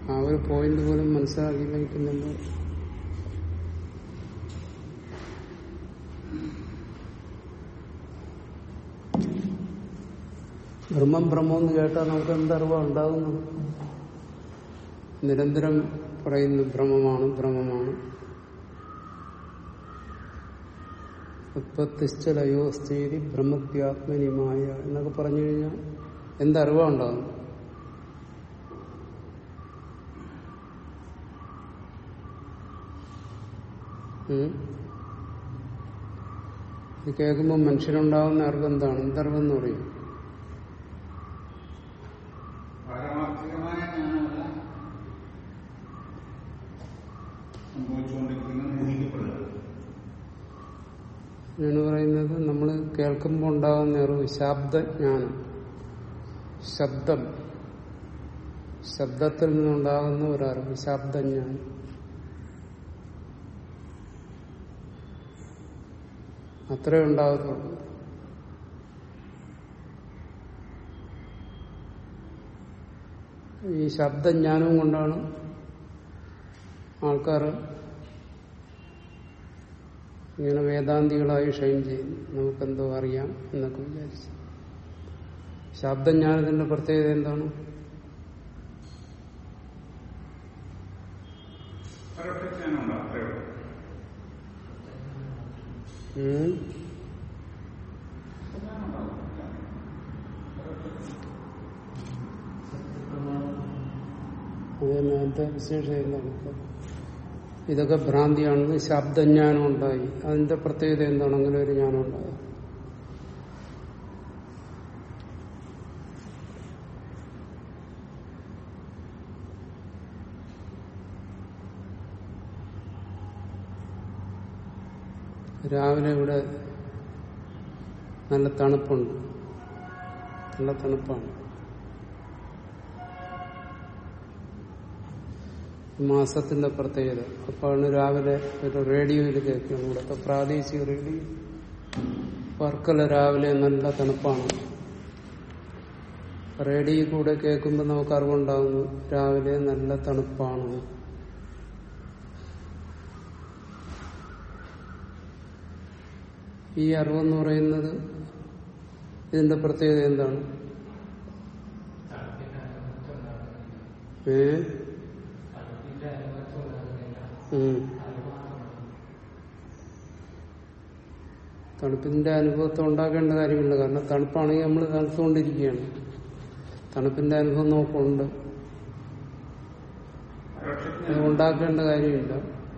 ആ ഒരു പോയിന്റ് പോലും മനസ്സിലാക്കിയില്ലെങ്കിൽ പിന്നെന്താ ബ്രഹ്മം ബ്രഹ്മം എന്ന് കേട്ടാൽ നമുക്ക് എന്തറിവാ ഉണ്ടാകുന്നത് നിരന്തരം പറയുന്നു ബ്രഹ്മമാണ് ബ്രഹ്മമാണ് ഉത്പത്തിശ്ചലയോ സ്ഥിതി ബ്രഹ്മത്യാത്മനിമായ എന്നൊക്കെ പറഞ്ഞു കഴിഞ്ഞാൽ എന്തറിവാ ഉണ്ടാകും ഉം? ഇത് കേൾക്കുമ്പോൾ മനുഷ്യനുണ്ടാകുന്ന അറിവ് എന്താണ് എന്തറിവെന്ന് പറയും പാരമാർത്ഥികമായ ജ്ഞാനമല്ല സംഭവിച്ചുകൊണ്ടിരിക്കുന്ന ഊഹിക്കപ്പെടുക ഞാൻ പറയുന്നത് നമ്മൾ കേൾക്കുമ്പോൾ ഉണ്ടാകുന്ന അറിവ് ശബ്ദജ്ഞാനം ശബ്ദം ശബ്ദത്തിൽ നിന്നുണ്ടാകുന്ന ഒരറിവ് ശബ്ദജ്ഞാനം അത്രേ ഉണ്ടാകത്തുള്ളൂ ഈ ശബ്ദജ്ഞാനവും കൊണ്ടാണ് ആൾക്കാർ ഇങ്ങനെ വേദാന്തികളായി ഷൈൻ ചെയ്യും നമുക്കെന്തോ അറിയാം എന്നൊക്കെ വിചാരിച്ചു ശബ്ദജ്ഞാനത്തിന്റെ പ്രത്യേകത എന്താണ് പരോക്ഷ ജ്ഞാനമുണ്ട് അത്രയേ ഉള്ളൂ ഉം? അതിന് അതിന്റെ വിശേഷം എന്താണ് ഇപ്പൊ? ഇതൊക്കെ ഭ്രാന്തിയാണെന്ന് ശബ്ദജ്ഞാനം ഉണ്ടായി അതിന്റെ പ്രത്യേകത എന്താണ് അങ്ങനെ ഒരു ജ്ഞാനം ഉണ്ടായത് രാവിലെ ഇവിടെ നല്ല തണുപ്പുണ്ട് നല്ല തണുപ്പാണ് മാസത്തിന്റെ പ്രത്യേകത അപ്പോഴാണ് രാവിലെ ഒരു റേഡിയോയിൽ കേൾക്കുന്നത് ഇവിടുത്തെ പ്രാദേശിക റേഡിയോ വർക്കല രാവിലെ നല്ല തണുപ്പാണ് റേഡിയോ കൂടെ കേൾക്കുമ്പോൾ നമുക്ക് അറിവുണ്ടാകുന്നു രാവിലെ നല്ല തണുപ്പാണ് ഈ അറിവെന്ന് പറയുന്നത് ഇതിന്റെ പ്രത്യേകത എന്താണ് ഏ ഉം. തണുപ്പിന്റെ അനുഭവത്തെ ഉണ്ടാക്കേണ്ട കാര്യമില്ല കാരണം തണുപ്പാണെങ്കിൽ നമ്മൾ തണുത്തുകൊണ്ടിരിക്കുകയാണ് തണുപ്പിന്റെ അനുഭവം നമുക്കുണ്ട് പരോക്ഷ അത് ജ്ഞാനം ഉണ്ടാക്കേണ്ട കാര്യമില്ല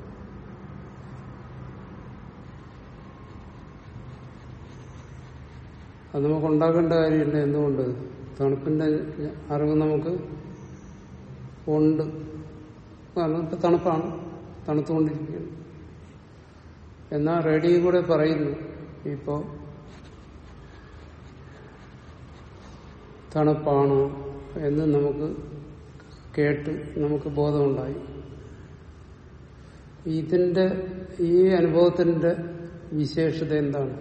അത് നമുക്ക് ഉണ്ടാക്കേണ്ട കാര്യമില്ല എന്തുകൊണ്ട് തണുപ്പിന്റെ അറിവ് നമുക്ക് ഉണ്ട് കാരണം ഇപ്പൊ തണുപ്പാണ് തണുത്തുകൊണ്ടിരിക്കുകയാണ് എന്നാൽ റേഡിയോ കൂടെ പറയുന്നു ഇപ്പോ തണുപ്പാണ് എന്ന് നമുക്ക് കേട്ട് നമുക്ക് ബോധമുണ്ടായി ഇതിന്റെ ഈ അനുഭവത്തിന്റെ വിശേഷത എന്താണ്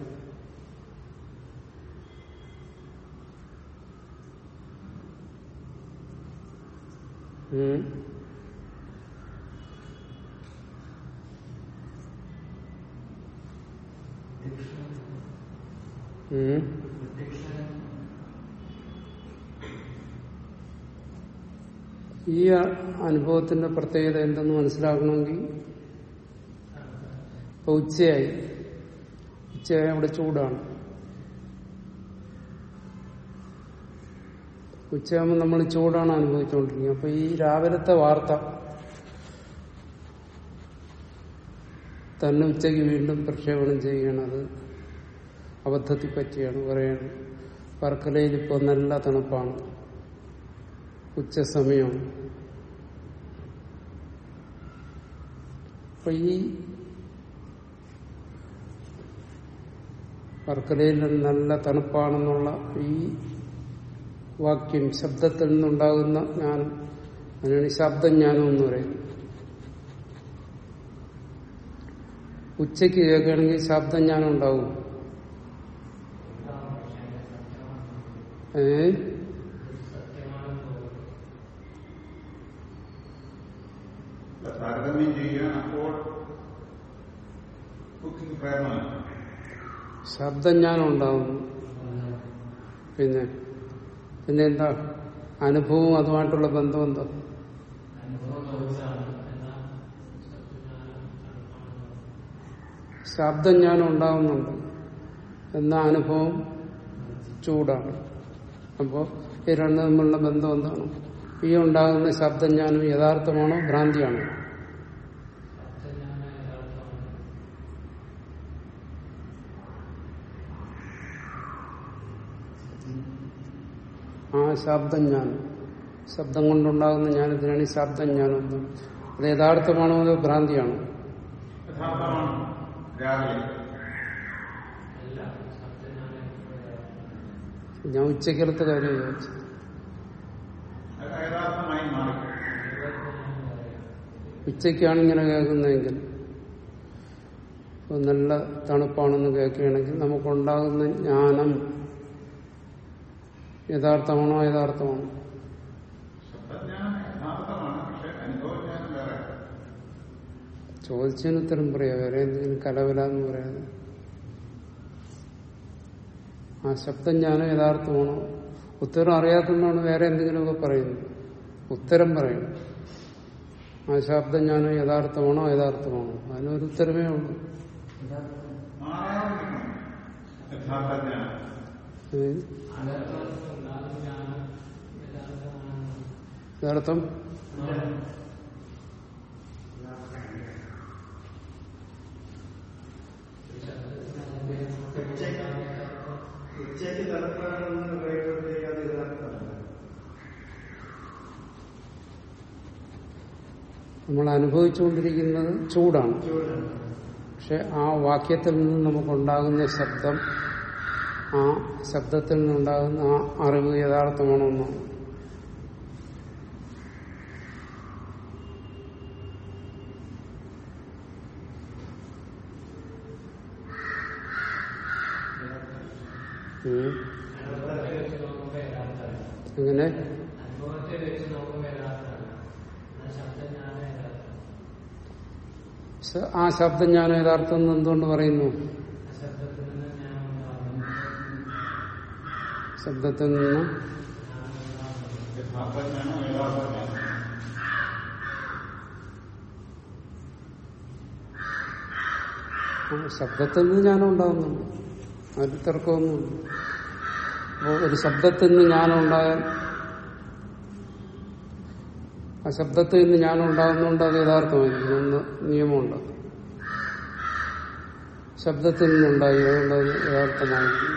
ഉം? ഉം? ഈ അ- അനുഭവത്തിന്റെ പ്രത്യേകത എന്തെന്ന് മനസ്സിലാക്കണമെങ്കിൽ ഇപ്പൊ ഉച്ചയായി ഉച്ചയായി അവിടെ ചൂടാണ് ഉച്ചയാകുമ്പോൾ നമ്മൾ ചൂടാണ് അനുഭവിച്ചുകൊണ്ടിരിക്കുന്നത് അപ്പൊ ഈ രാവിലത്തെ വാർത്ത തന്നെ ഉച്ചയ്ക്ക് വീണ്ടും പ്രക്ഷേപണം ചെയ്യണത് അബദ്ധത്തിൽ പറ്റിയാണ് പറയുന്നത് വർക്കലയിൽ ഇപ്പോൾ നല്ല തണുപ്പാണ് ഉച്ച സമയമാണ് അപ്പൊ ഈ വർക്കലയിൽ നല്ല തണുപ്പാണെന്നുള്ള ഈ വാക്യം ശബ്ദത്തിൽ നിന്നുണ്ടാകുന്ന ജ്ഞാനം അതിനാണ് ശബ്ദജ്ഞാനം എന്ന് പറയുന്നത് ഉച്ചയ്ക്ക് കേൾക്കുകയാണെങ്കിൽ ശബ്ദജ്ഞാനം ഉണ്ടാവും ഏ താരതമ്യം ചെയ്യാൻ അപ്പോൾ ബുക്കിംഗ് പ്രേരണ ശബ്ദജ്ഞാനം ഉണ്ടാകുന്നു പിന്നെ പിന്നെ എന്താ അനുഭവവും അതുമായിട്ടുള്ള ബന്ധം എന്താ ശബ്ദജ്ഞാനം ഉണ്ടാകുന്നുണ്ട് എന്ന അനുഭവം ചൂടാണ് അപ്പോൾ ഈ രണ്ടും തമ്മിലുള്ള ബന്ധം എന്താണ് ഈ ഉണ്ടാകുന്ന ശബ്ദജ്ഞാനം യഥാർത്ഥമാണോ ഭ്രാന്തിയാണോ ആ ശബ്ദജ്ഞാനം ശബ്ദം കൊണ്ടുണ്ടാകുന്ന ജ്ഞാനത്തിനാണ് ഈ ശബ്ദജ്ഞാനം എന്ന്. അത് യഥാർത്ഥമാണോ അതോ ഭ്രാന്തിയാണോ യഥാർത്ഥമാണ് രാവിലെ ഞാൻ ഉച്ചക്കലത്തെ കാര്യം ചോദിച്ചു അത് യഥാർത്ഥമായി മാറി ഉച്ചയ്ക്കാണ് ഇങ്ങനെ കേൾക്കുന്നതെങ്കിൽ ഇപ്പൊ നല്ല തണുപ്പാണെന്ന് കേൾക്കുകയാണെങ്കിൽ നമുക്കുണ്ടാകുന്ന ജ്ഞാനം യഥാർത്ഥമാണോ യഥാർത്ഥമാണോ ശബ്ദജ്ഞാനം യഥാർത്ഥമാണ് പക്ഷെ അനുഭവജ്ഞാനം വേറെ ചോദിച്ചതിന് ഉത്തരം പറയാ വേറെ എന്തെങ്കിലും കലവല എന്ന് പറയാതെ ആ ശബ്ദജ്ഞാനം യഥാർത്ഥമാണോ ഉത്തരം അറിയാത്തതാണ് വേറെ എന്തെങ്കിലുമൊക്കെ പറയുന്നത് ഉത്തരം പറയണം ആ ശബ്ദജ്ഞാനം യഥാർത്ഥമാണോ യഥാർത്ഥമാണോ അതിനൊരു ഉത്തരമേ ഉള്ളൂ മാറാതിരിക്കണം യഥാർത്ഥജ്ഞാനം ഏ? യഥാർത്ഥം ഉച്ചയ്ക്ക് തലപ്പാടെന്ന് പറയുമ്പോഴത്തേക്ക് അത് യഥാർത്ഥമല്ല നമ്മൾ അനുഭവിച്ചുകൊണ്ടിരിക്കുന്നത് ചൂടാണ് ചൂടാണ് പക്ഷെ ആ വാക്യത്തിൽ നിന്ന് നമുക്കുണ്ടാകുന്ന ശബ്ദം ആ ശബ്ദത്തിൽ നിന്നുണ്ടാകുന്ന ആ അറിവ് യഥാർത്ഥമാണോ എന്നാണ് ഉം. എങ്ങനെ ശ- ആ ശബ്ദം ഞാൻ യഥാർത്ഥം എന്ന് എന്തുകൊണ്ട് പറയുന്നു ശബ്ദത്തിൽ നിന്ന് യഥാർത്ഥജ്ഞാനം യഥാർത്ഥജ്ഞാനം ആ ശബ്ദത്തിൽ നിന്ന് ജ്ഞാനം ഉണ്ടാകുന്നുണ്ട് അതിൽ തർക്കമൊന്നുമില്ല അപ്പോൾ ഒരു ശബ്ദത്തിൽ നിന്ന് ജ്ഞാനം ഉണ്ടായാൽ ആ ശബ്ദത്തിൽ നിന്ന് ജ്ഞാനം ഉണ്ടാകുന്നതുകൊണ്ട് അത് യഥാർത്ഥമായിരിക്കും ഒന്ന് നിയമമുണ്ട് ശബ്ദത്തിൽ നിന്നുണ്ടായി അതുകൊണ്ട് അത് യഥാർത്ഥമായിരിക്കും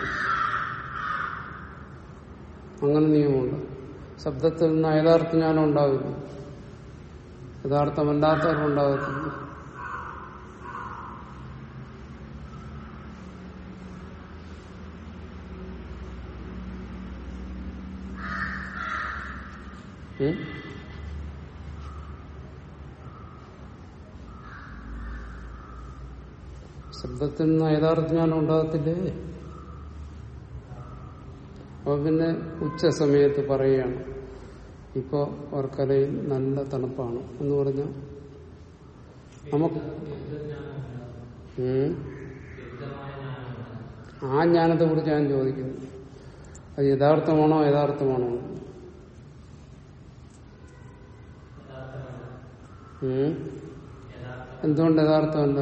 അങ്ങനെ നിയമമുണ്ട് ശബ്ദത്തിൽ നിന്ന് യഥാർത്ഥ ജ്ഞാനം ഉണ്ടാവില്ല യഥാർത്ഥമല്ലാത്തവരുണ്ടാകത്തില്ല ഉം? ശബ്ദത്തിൽ നിന്ന് യഥാർത്ഥ ജ്ഞാനം ഉണ്ടാകത്തില്ലേ അപ്പൊ പിന്നെ ഉച്ച സമയത്ത് പറയുകയാണ് ഇപ്പോ വർക്കലയിൽ നല്ല തണുപ്പാണ് എന്ന് പറഞ്ഞ നമുക്ക് ഉം. ആ ജ്ഞാനത്തെ കുറിച്ച് ഞാൻ ചോദിക്കുന്നു അത് യഥാർത്ഥമാണോ യഥാർത്ഥമാണോ ഉം. എന്തുകൊണ്ട് യഥാർത്ഥമല്ല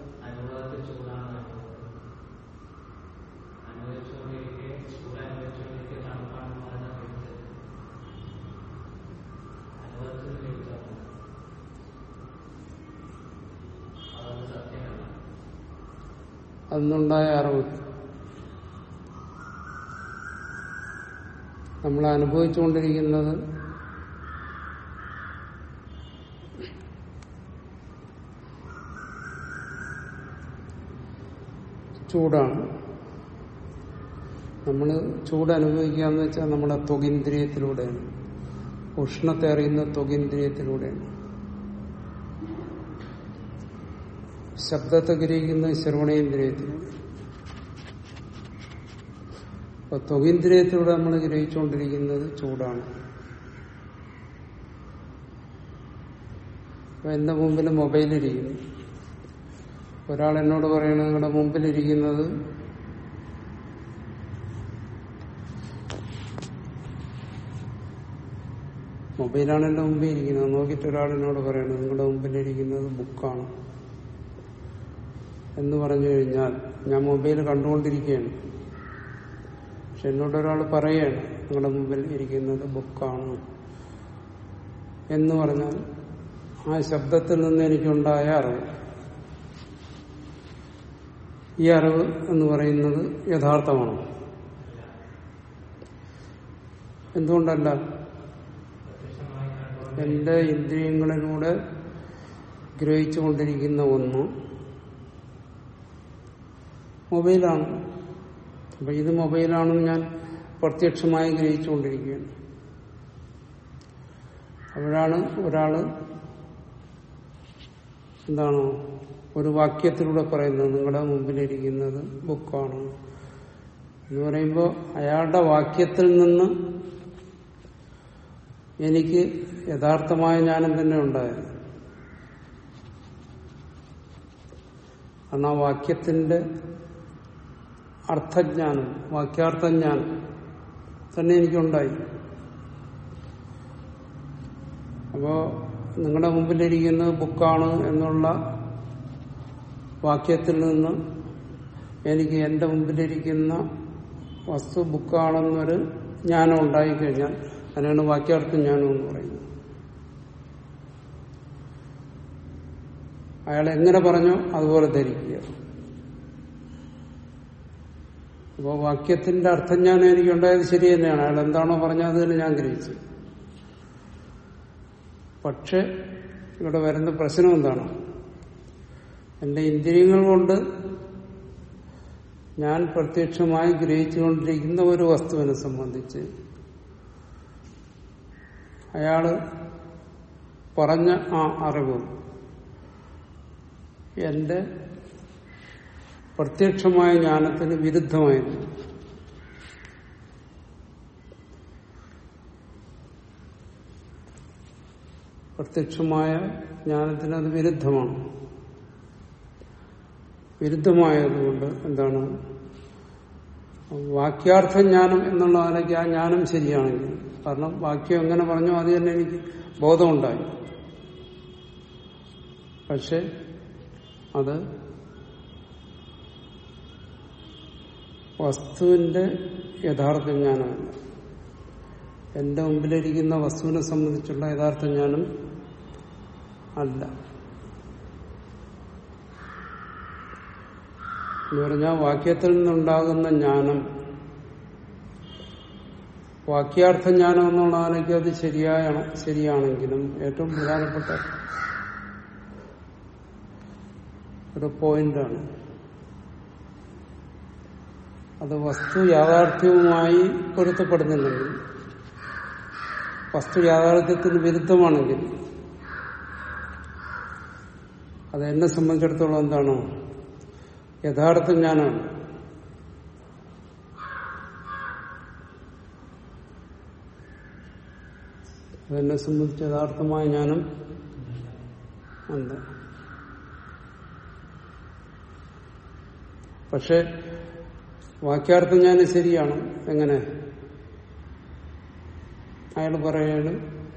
അന്നുണ്ടായ അറിവ് നമ്മൾ അനുഭവിച്ചുകൊണ്ടിരിക്കുന്നത് ചൂടാണ് നമ്മൾ ചൂട് അനുഭവിക്കുക എന്ന് വെച്ചാൽ നമ്മുടെ ത്വകിന്ദ്രിയത്തിലൂടെയാണ് ഉഷ്ണത്തെ അറിയുന്ന ത്വകിന്ദ്രിയത്തിലൂടെയാണ് ശബ്ദത്തെ ഗ്രഹിക്കുന്ന ശ്രവണേന്ദ്രിയത്തിലൂടെ അപ്പൊ ത്വകിന്ദ്രിയത്തിലൂടെ നമ്മൾ ഗ്രഹിച്ചുകൊണ്ടിരിക്കുന്നത് ചൂടാണ് അപ്പൊ എന്റെ മുമ്പിൽ മൊബൈലിരിക്കുന്നു ഒരാൾ എന്നോട് പറയണത് നിങ്ങളുടെ മുമ്പിലിരിക്കുന്നത് മൊബൈലാണ് എന്റെ മുമ്പിൽ ഇരിക്കുന്നത് നോക്കിയിട്ട് ഒരാൾ എന്നോട് പറയണത് നിങ്ങളുടെ മുമ്പിലിരിക്കുന്നത് ബുക്കാണ് എന്ന് പറഞ്ഞു കഴിഞ്ഞാൽ ഞാൻ മൊബൈൽ കണ്ടുകൊണ്ടിരിക്കുകയാണ് പക്ഷെ എന്നോട് ഒരാൾ പറയുകയാണ് നിങ്ങളുടെ മുമ്പിൽ ഇരിക്കുന്നത് ബുക്കാണ് എന്ന് പറഞ്ഞാൽ ആ ശബ്ദത്തിൽ നിന്ന് എനിക്കുണ്ടായ അറിവ് ഈ അറിവ് എന്ന് പറയുന്നത് യഥാർത്ഥമാണ് എന്തുകൊണ്ടല്ല എന്റെ ഇന്ദ്രിയങ്ങളിലൂടെ ഗ്രഹിച്ചുകൊണ്ടിരിക്കുന്ന ഒന്ന് മൊബൈലാണ് അപ്പൊ ഇത് മൊബൈലാണെന്ന് ഞാൻ പ്രത്യക്ഷമായി ഗ്രഹിച്ചുകൊണ്ടിരിക്കുകയാണ് അപ്പോഴാണ് ഒരാള് എന്താണ് ഒരു വാക്യത്തിലൂടെ പറയുന്നത് നിങ്ങളുടെ മുമ്പിലിരിക്കുന്നത് ബുക്കാണ് എന്ന് പറയുമ്പോൾ അയാളുടെ വാക്യത്തിൽ നിന്ന് എനിക്ക് യഥാർത്ഥമായ ജ്ഞാനം തന്നെ ഉണ്ടായത് കാരണം ആ വാക്യത്തിന്റെ അർത്ഥജ്ഞാനം വാക്യാർത്ഥജ്ഞാനം തന്നെ എനിക്കുണ്ടായി അപ്പോ നിങ്ങളുടെ മുമ്പിലിരിക്കുന്നത് ബുക്കാണ് എന്നുള്ള വാക്യത്തിൽ നിന്ന് എനിക്ക് എന്റെ മുമ്പിലിരിക്കുന്ന വസ്തു ബുക്കാണെന്നൊരു ജ്ഞാനം ഉണ്ടായിക്കഴിഞ്ഞാൽ അതിനാണ് വാക്യാർത്ഥ ജ്ഞാനം എന്ന് പറയുന്നത് അയാൾ എങ്ങനെ പറഞ്ഞോ അതുപോലെ ധരിക്കുക അപ്പോൾ വാക്യത്തിന്റെ അർത്ഥജ്ഞാനം എനിക്കുണ്ടായത് ശരി തന്നെയാണ് അയാൾ എന്താണോ പറഞ്ഞത് അത് തന്നെ ഞാൻ ഗ്രഹിച്ചു പക്ഷെ ഇവിടെ വരുന്ന പ്രശ്നം എന്താണ് എന്റെ ഇന്ദ്രിയങ്ങൾ കൊണ്ട് ഞാൻ പ്രത്യക്ഷമായി ഗ്രഹിച്ചുകൊണ്ടിരിക്കുന്ന ഒരു വസ്തുവിനെ സംബന്ധിച്ച് അയാള് പറഞ്ഞ ആ അറിവ് എന്റെ പ്രത്യക്ഷമായ ജ്ഞാനത്തിന് വിരുദ്ധമായിരുന്നു പ്രത്യക്ഷമായ ജ്ഞാനത്തിന് അത് വിരുദ്ധമാണ് വിരുദ്ധമായതുകൊണ്ട് എന്താണ് വാക്യാർത്ഥ ജ്ഞാനം എന്നുള്ള നിലയ്ക്ക് ആ ജ്ഞാനം ശരിയാണെങ്കിൽ കാരണം വാക്യം എങ്ങനെ പറഞ്ഞോ അത് തന്നെ എനിക്ക് ബോധമുണ്ടായി പക്ഷെ അത് വസ്തുവിന്റെ യഥാർത്ഥ ജ്ഞാനമല്ല എന്റെ മുമ്പിലിരിക്കുന്ന വസ്തുവിനെ സംബന്ധിച്ചുള്ള യഥാർത്ഥ ജ്ഞാനം അല്ല എന്ന് പറഞ്ഞാൽ വാക്യത്തിൽ നിന്നുണ്ടാകുന്ന ജ്ഞാനം വാക്യാർത്ഥ ജ്ഞാനം എന്നുള്ള ആനയ്ക്ക് അത് ശരിയായ ശരിയാണെങ്കിലും ഏറ്റവും പ്രധാനപ്പെട്ട ഒരു പോയിന്റാണ് അത് വസ്തു യാഥാർത്ഥ്യവുമായി പൊരുത്തപ്പെടുന്നില്ലെങ്കിൽ വസ്തു യാഥാർത്ഥ്യത്തിന് വിരുദ്ധമാണെങ്കിൽ അത് എന്നെ സംബന്ധിച്ചിടത്തോളം എന്താണ് യഥാർത്ഥ ജ്ഞാനമാണ് അതെന്നെ സംബന്ധിച്ച് യഥാർത്ഥമായ ജ്ഞാനം അല്ല പക്ഷെ വാക്യാർത്ഥം ഞാൻ ശരിയാണ് എങ്ങനെ അയാൾ പറയാണ്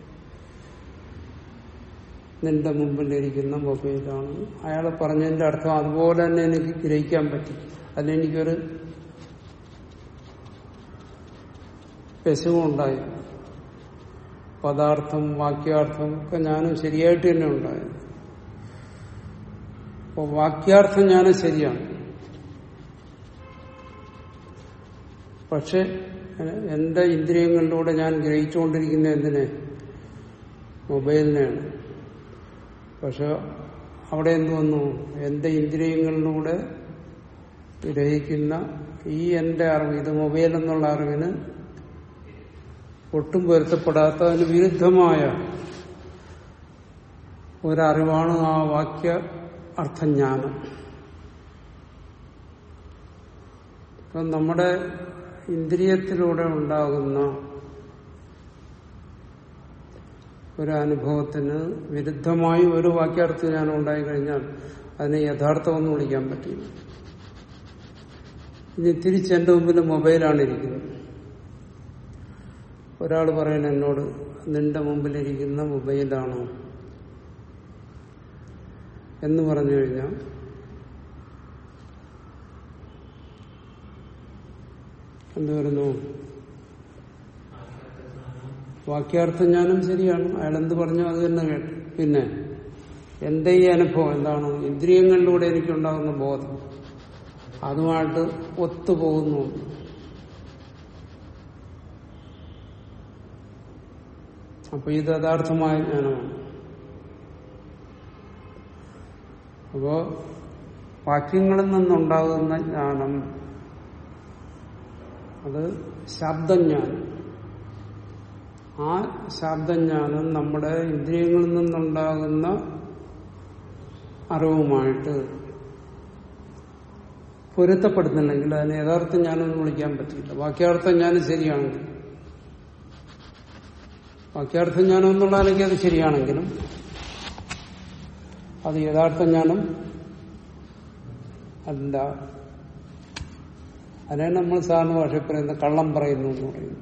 നിന്റെ മുമ്പിലിരിക്കുന്ന മൊബൈലാണ് അയാൾ പറഞ്ഞതിന്റെ അർത്ഥം അതുപോലെ തന്നെ എനിക്ക് ഗ്രഹിക്കാൻ പറ്റി അതിലെനിക്കൊരു പെശുവുണ്ടായി പദാർത്ഥം വാക്യാർത്ഥം ഒക്കെ ഞാനും ശരിയായിട്ട് തന്നെ ഉണ്ടായത് അപ്പോൾ വാക്യാർത്ഥം ഞാനും ശരിയാണ് പക്ഷെ എന്റെ ഇന്ദ്രിയങ്ങളിലൂടെ ഞാൻ ഗ്രഹിച്ചുകൊണ്ടിരിക്കുന്ന എന്തിനെ മൊബൈലിനെയാണ് പക്ഷെ അവിടെ എന്ത് വന്നു എന്റെ ഇന്ദ്രിയങ്ങളിലൂടെ ഗ്രഹിക്കുന്ന ഈ എന്റെ അറിവ് ഇത് മൊബൈൽ എന്നുള്ള അറിവിന് ഒട്ടും പൊരുത്തപ്പെടാത്ത അതിന് വിരുദ്ധമായ ഒരറിവാണ് ആ വാക്യ അർത്ഥജ്ഞാനം ഇപ്പം നമ്മുടെ ഇന്ദ്രിയത്തിലൂടെ ഉണ്ടാകുന്ന ഒരു അനുഭവത്തിന് വിരുദ്ധമായി ഒരു വാക്യാർത്ഥ ജ്ഞാനം ഉണ്ടായി കഴിഞ്ഞാൽ അതിനെ യഥാർത്ഥമെന്ന് വിളിക്കാൻ പറ്റില്ല ഇനി തിരിച്ച് എന്റെ മുമ്പിൽ മൊബൈലാണ് ഇരിക്കുന്നത് ഒരാൾ പറയണ എന്നോട് നിന്റെ മുമ്പിലിരിക്കുന്ന മൊബൈലാണോ എന്ന് പറഞ്ഞു കഴിഞ്ഞാൽ എന്ത് വരുന്നു വാക്യാർത്ഥം ഞാനും ശരിയാണ് അയാൾ എന്ത് പറഞ്ഞു അത് തന്നെ കേട്ടു പിന്നെ എന്റെ ഈ അനുഭവം എന്താണ് ഇന്ദ്രിയങ്ങളിലൂടെ എനിക്കുണ്ടാകുന്ന ബോധം അതുമായിട്ട് ഒത്തുപോകുന്നു അപ്പൊ ഇത് യഥാർത്ഥമായ ജ്ഞാനമാണ് അപ്പോ വാക്യങ്ങളിൽ നിന്നുണ്ടാകുന്ന ജ്ഞാനം അത് ശബ്ദജ്ഞാനം ആ ശബ്ദജ്ഞാനം നമ്മുടെ ഇന്ദ്രിയങ്ങളിൽ നിന്നുണ്ടാകുന്ന അറിവുമായിട്ട് പൊരുത്തപ്പെടുന്നില്ലെങ്കിൽ അതിനെ യഥാർത്ഥ ജ്ഞാനം വിളിക്കാൻ പറ്റില്ല വാക്യാർത്ഥം ജ്ഞാനം ശരിയാണെങ്കിൽ വാക്യാർത്ഥ ജ്ഞാനം എന്നുള്ള നിലയ്ക്ക് അത് ശരിയാണെങ്കിലും അത് യഥാർത്ഥ ജ്ഞാനം അല്ല അതിനാണ് നമ്മൾ സാധാരണ ഭാഷയിൽ പറയുന്നത് കള്ളം പറയുന്നു എന്ന് പറയുന്നു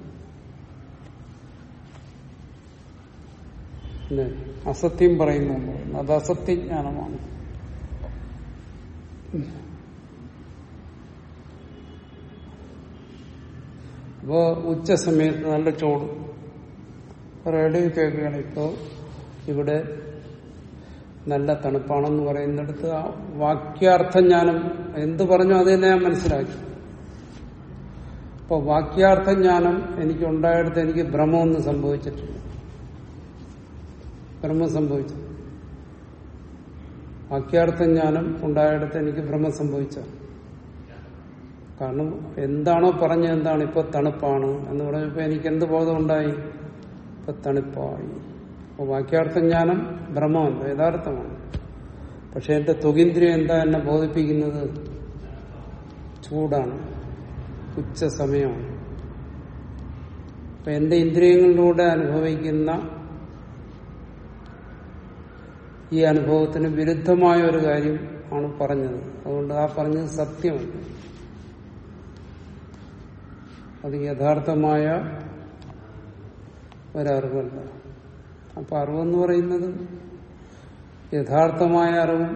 അല്ലേ? അസത്യം പറയുന്നു എന്ന് പറയുന്നു അത് അസത്യജ്ഞാനമാണ് അപ്പോ ഉച്ച സമയത്ത് നല്ല ചോട് റേഡിയോ കേൾക്കുകയാണ് ഇപ്പോ ഇവിടെ നല്ല തണുപ്പാണെന്ന് പറയുന്നിടത്ത് ആ വാക്യാർത്ഥം ഞാനും എന്ത് പറഞ്ഞു അത് തന്നെ ഞാൻ മനസ്സിലാക്കി അപ്പൊ വാക്യാർത്ഥ ജ്ഞാനം എനിക്ക് ഉണ്ടായിടത്ത് എനിക്ക് ഭ്രമമൊന്നും സംഭവിച്ചിട്ടില്ല ഭ്രമം സംഭവിച്ചു വാക്യാർത്ഥ ജ്ഞാനം ഉണ്ടായിടത്ത് എനിക്ക് ഭ്രമം സംഭവിച്ച കാരണം എന്താണോ പറഞ്ഞത് എന്താണ് ഇപ്പൊ തണുപ്പാണ് എന്ന് പറഞ്ഞപ്പോ എനിക്ക് എന്ത് ബോധം ഉണ്ടായി ഇപ്പൊ തണുപ്പായി അപ്പൊ വാക്യാർത്ഥ ജ്ഞാനം ഭ്രമമല്ല യഥാർത്ഥമാണ് പക്ഷെ എന്റെ ത്വകിന്ദ്രിയം എന്താ എന്നെ ബോധിപ്പിക്കുന്നത് ചൂടാണ് ഉച്ച സമയമാണ് അപ്പൊ എന്റെ ഇന്ദ്രിയങ്ങളിലൂടെ അനുഭവിക്കുന്ന ഈ അനുഭവത്തിന് വിരുദ്ധമായ ഒരു കാര്യം ആണ് പറഞ്ഞത് അതുകൊണ്ട് ആ പറഞ്ഞത് സത്യമല്ല അത് യഥാർത്ഥമായ ഒരറിവല്ല അപ്പൊ അറിവെന്ന് പറയുന്നത് യഥാർത്ഥമായ അറിവും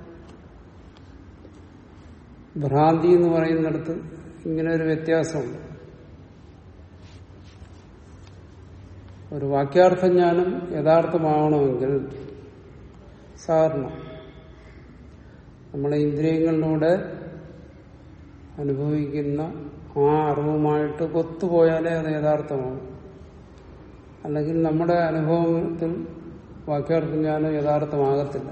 ഭ്രാന്തി എന്ന് പറയുന്നിടത്ത് ഇങ്ങനെ ഒരു വ്യത്യാസമുണ്ട് ഒരു വാക്യാർത്ഥ ജ്ഞാനം യഥാർത്ഥമാവണമെങ്കിൽ സാധാരണ നമ്മളെ ഇന്ദ്രിയങ്ങളിലൂടെ അനുഭവിക്കുന്ന ആ അറിവുമായിട്ട് ഒത്തുപോയാലേ അത് യഥാർത്ഥമാവും അല്ലെങ്കിൽ നമ്മുടെ അനുഭവത്തിൽ വാക്യാർത്ഥ ജ്ഞാനം യഥാർത്ഥമാകത്തില്ല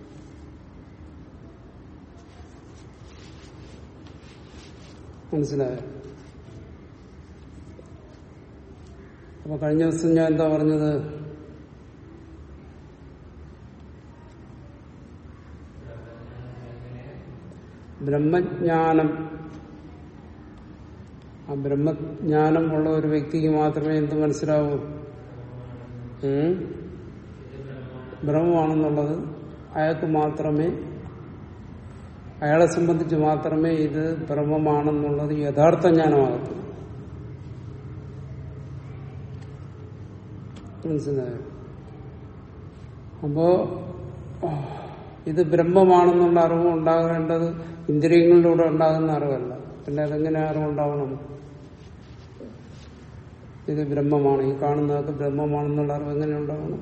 മനസ്സിലായോ അപ്പൊ കഴിഞ്ഞ ദിവസം ഞാൻ എന്താ പറഞ്ഞത് ബ്രഹ്മജ്ഞാനം ആ ബ്രഹ്മജ്ഞാനം ഉള്ള ഒരു വ്യക്തിക്ക് മാത്രമേ എന്ത് മനസ്സിലാവൂ ഉം? ബ്രഹ്മമാണെന്നുള്ളത് അയാൾക്ക് മാത്രമേ അയാളെ സംബന്ധിച്ച് മാത്രമേ ഇത് ബ്രഹ്മമാണെന്നുള്ളത് യഥാർത്ഥ ജ്ഞാനമാകത്തുള്ളൂ മനസ്സിലായോ അപ്പോ ഇത് ബ്രഹ്മമാണെന്നുള്ള അറിവ് ഉണ്ടാകേണ്ടത് ഇന്ദ്രിയങ്ങളിലൂടെ ഉണ്ടാകുന്ന അറിവല്ല പിന്നെ അതെങ്ങനെ അറിവുണ്ടാവണം ഇത് ബ്രഹ്മമാണ് ഈ കാണുന്നതൊക്കെ ബ്രഹ്മമാണെന്നുള്ള അറിവ് എങ്ങനെ ഉണ്ടാവണം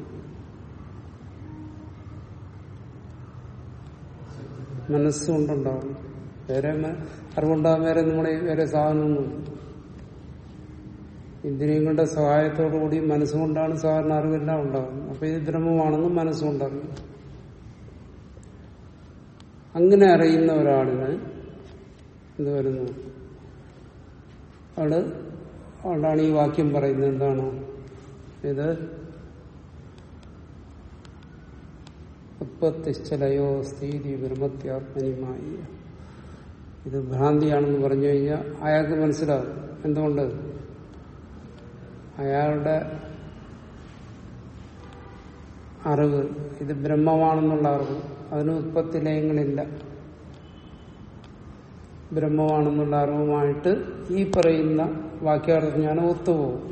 മനസ്സുകൊണ്ടുണ്ടാവണം വേറെ മ- അറിവുണ്ടാകാൻ വേറെ നമ്മുടെ വേറെ സാധനമൊന്നുമില്ല ഇന്ദ്രിയങ്ങളുടെ സഹായത്തോടുകൂടി മനസ്സുകൊണ്ടാണ് സാധാരണ അറിവെല്ലാം ഉണ്ടാകുന്നത് അപ്പൊ ഇത് ബ്രഹ്മമാണെന്ന് മനസ്സുകൊണ്ടറിയും അങ്ങനെ അറിയുന്ന ഒരാളിന് എന്ത് വരുന്നു അവള് അവളാണ് ഈ വാക്യം പറയുന്നത് എന്താണ് ഇത് ഉത്പത്തിശ്ചലയോ സ്ഥിതി ബ്രഹ്മത്യാത്മനിമായി ഇത് ഭ്രാന്തിയാണെന്ന് പറഞ്ഞു കഴിഞ്ഞാൽ അയാൾക്ക് മനസ്സിലാകും എന്തുകൊണ്ട് അയാളുടെ അറിവ് ഇത് ബ്രഹ്മമാണെന്നുള്ള അറിവ് അതിന് ഉത്പത്തി ലയങ്ങളില്ല ബ്രഹ്മമാണെന്നുള്ള അറിവുമായിട്ട് ഈ പറയുന്ന വാക്യാർത്ഥം ഞാൻ ഒത്തുപോകും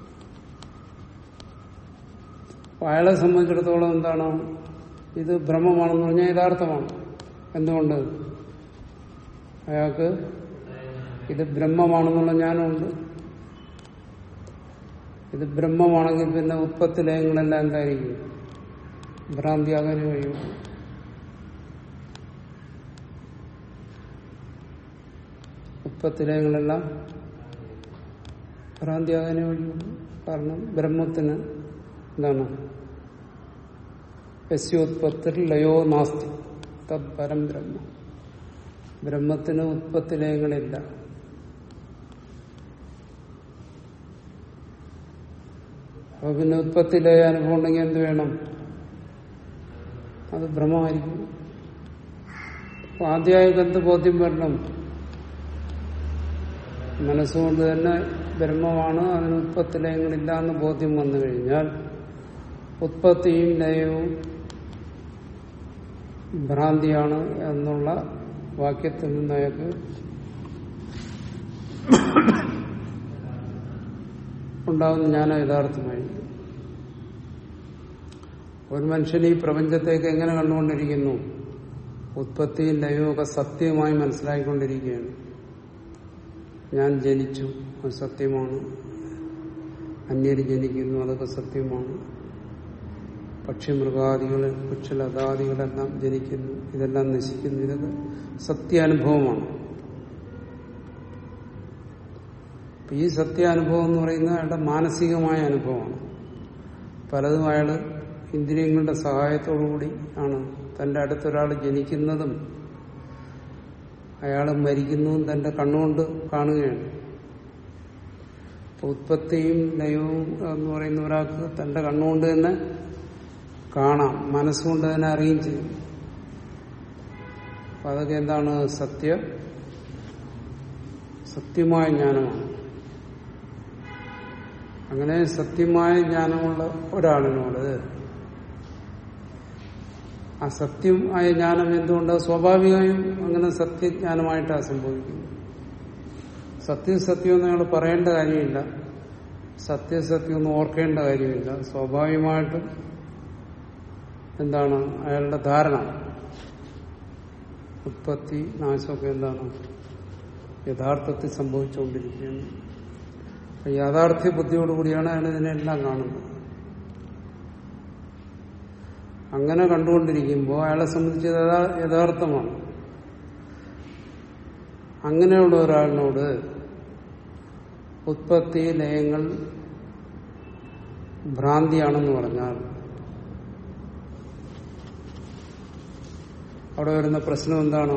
അപ്പൊ അയാളെ സംബന്ധിച്ചിടത്തോളം എന്താണ് ഇത് ബ്രഹ്മമാണെന്ന് പറഞ്ഞാൽ യഥാർത്ഥമാണ് എന്തുകൊണ്ട് അയാൾക്ക് ഇത് ബ്രഹ്മമാണെന്നുള്ള ജ്ഞാനമുണ്ട് ഇത് ബ്രഹ്മമാണെങ്കിൽ പിന്നെ ഉത്പത്തി ലയങ്ങളെല്ലാം എന്തായിരിക്കും ഭ്രാന്തിയാകാനേ കഴിയും ഉത്പത്തി ലയങ്ങളെല്ലാം ഭ്രാന്തിയാകാനേ കഴിയുള്ളൂ കാരണം ബ്രഹ്മത്തിന് എന്താണ് യസ്യോത്പത്തിൽ ലയോ നാസ്തി തത് പരം ബ്രഹ്മ ബ്രഹ്മത്തിന് ഉത്പത്തി ലയങ്ങളില്ല അപ്പൊ പിന്നെ ഉത്പത്തി ലയ അനുഭവം ഉണ്ടെങ്കിൽ എന്ത് വേണം അത് ഭ്രമമായിരിക്കും അപ്പൊ ആദ്യമായി എന്ത് ബോധ്യം വരണം മനസ്സുകൊണ്ട് തന്നെ ബ്രഹ്മമാണ് അതിന് ഉത്പത്തി ലയങ്ങളില്ല എന്ന് ബോധ്യം വന്നു കഴിഞ്ഞാൽ ഉത്പത്തിയും ലയവും ഭ്രാന്തിയാണ് എന്നുള്ള വാക്യത്തിൽ നിന്ന് അയാൾക്ക് ഉണ്ടാകുന്ന ജ്ഞാനം യഥാർത്ഥമായി ഒരു മനുഷ്യൻ ഈ പ്രപഞ്ചത്തേക്ക് എങ്ങനെ കണ്ടുകൊണ്ടിരിക്കുന്നു ഉത്പത്തിയും ലയവും ഒക്കെ സത്യമായി മനസ്സിലാക്കിക്കൊണ്ടിരിക്കുകയാണ് ഞാൻ ജനിച്ചു അത് സത്യമാണ് അന്യര് ജനിക്കുന്നു അതൊക്കെ സത്യമാണ് പക്ഷിമൃഗാദികൾ വൃക്ഷലതാദികളെല്ലാം ജനിക്കുന്നു ഇതെല്ലാം നശിക്കുന്നു ഇതൊക്കെ സത്യാനുഭവമാണ് അപ്പൊ ഈ സത്യാനുഭവം എന്ന് പറയുന്നത് അയാളുടെ മാനസികമായ അനുഭവമാണ് പലതും അയാൾ ഇന്ദ്രിയങ്ങളുടെ സഹായത്തോടുകൂടി ആണ് തന്റെ അടുത്തൊരാൾ ജനിക്കുന്നതും അയാൾ മരിക്കുന്നതും തന്റെ കണ്ണുകൊണ്ട് കാണുകയാണ് അപ്പൊ ഉത്പത്തിയും ലയവും എന്ന് പറയുന്ന ഒരാൾക്ക് തന്റെ കണ്ണുകൊണ്ട് തന്നെ കാണാം മനസ്സുകൊണ്ട് തന്നെ അറിയുകയും ചെയ്യും അപ്പൊ അതൊക്കെ എന്താണ് സത്യ സത്യമായ ജ്ഞാനമാണ് അങ്ങനെ സത്യമായ ജ്ഞാനമുള്ള ഒരാളിനോട് ആ സത്യമായ ജ്ഞാനം എന്തുകൊണ്ട് സ്വാഭാവികമായും അങ്ങനെ സത്യജ്ഞാനമായിട്ടാണ് സംഭവിക്കുന്നത് സത്യസത്യം എന്ന് ഞങ്ങൾ പറയേണ്ട കാര്യമില്ല സത്യസത്യം ഒന്നും ഓർക്കേണ്ട കാര്യമില്ല സ്വാഭാവികമായിട്ടും എന്താണ് അയാളുടെ ധാരണ ഉത്പത്തി നാശമൊക്കെ എന്താണ് യഥാർത്ഥത്തിൽ സംഭവിച്ചുകൊണ്ടിരിക്കുകയാണ് അപ്പൊ യാഥാർത്ഥ്യ ബുദ്ധിയോടുകൂടിയാണ് അയാൾ ഇതിനെല്ലാം കാണുന്നത് അങ്ങനെ കണ്ടുകൊണ്ടിരിക്കുമ്പോൾ അയാളെ സംബന്ധിച്ച് യഥാ- യഥാർത്ഥമാണ് അങ്ങനെയുള്ള ഒരാളിനോട് ഉത്പത്തി ലയങ്ങൾ ഭ്രാന്തിയാണെന്ന് പറഞ്ഞാൽ അവിടെ വരുന്ന പ്രശ്നം എന്താണ്